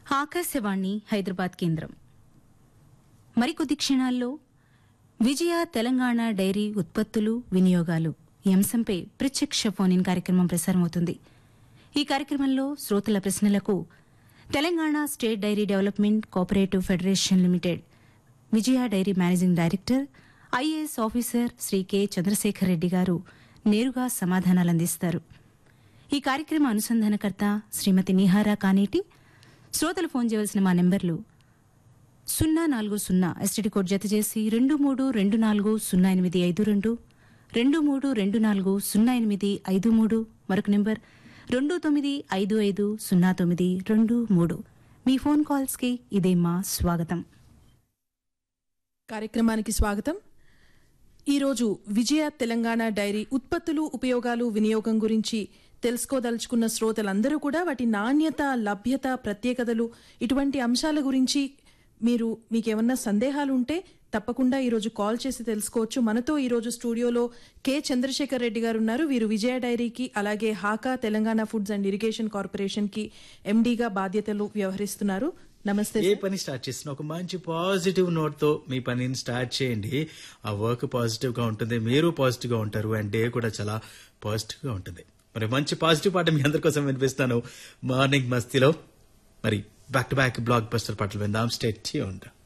ఆకాశవాణి హైదరాబాద్ కేంద్రం మరికొద్ది క్షణాల్లో విజయ తెలంగాణ డైరీ ఉత్పత్తులు వినియోగాలు ఈ అంశంపై ప్రత్యక్ష ఫోన్ ఇన్ కార్యక్రమం ప్రసారమవుతుంది ఈ కార్యక్రమంలో శ్రోతల ప్రశ్నలకు Telangana state dairy development cooperative federation limited Vijaya dairy managing director IAS officer Shri K Chandrasekhar Reddy garu నేరుగా సమాధానాలందిస్తారు ఈ కార్యక్రమ అనుసంధానకర్త శ్రీమతి నిహారా కానేటి శ్రోతలు ఫోన్ చేయవలసిన మా నెంబర్లు సున్నా నాలుగు సున్నా ఎస్టీడీ కోడ్ జత చేసి రెండు మూడు రెండు నాలుగు సున్నా ఎనిమిది ఐదు రెండు రెండు మూడు రెండు నాలుగు సున్నా ఎనిమిది ఐదు మూడు మరొక నెంబర్ రెండు తొమ్మిది ఐదు ఐదు సున్నా తొమ్మిది రెండు మూడు మీ ఫోన్ కాల్స్కి ఇదే మా స్వాగతం కార్యక్రమానికి స్వాగతం ఈరోజు విజయ తెలంగాణ డైరీ ఉత్పత్తులు ఉపయోగాలు వినియోగం గురించి తెలుసుకోదలుచుకున్న శ్రోతలందరూ కూడా వాటి నాణ్యత లభ్యత ప్రత్యేకతలు ఇటువంటి అంశాల గురించి మీరు మీకేమన్నా సందేహాలు ఉంటే తప్పకుండా ఈరోజు కాల్ చేసి తెలుసుకోవచ్చు మనతో ఈరోజు స్టూడియోలో కె చంద్రశేఖర్ రెడ్డి గారు ఉన్నారు వీరు విజయ డైరీకి అలాగే HACA Telangana foods and irrigation corporation కి ఎండీగా బాధ్యతలు వ్యవహరిస్తున్నారు నమస్తే ఏ పని స్టార్ట్ చేసినా ఒక మంచి పాజిటివ్ నోట్ తో మీ పనిని స్టార్ట్ చేయండి ఆ వర్క్ పాజిటివ్ గా ఉంటుంది మీరు పాజిటివ్ గా ఉంటారు అండ్ డే కూడా చాలా పాజిటివ్ గా ఉంటుంది మరి మంచి పాజిటివ్ పాట మీ అందరి కోసం వినిపిస్తాను మార్నింగ్ మస్తీలో మరి back to back blockbuster పాటలు విందాం స్టేట్ ఉందా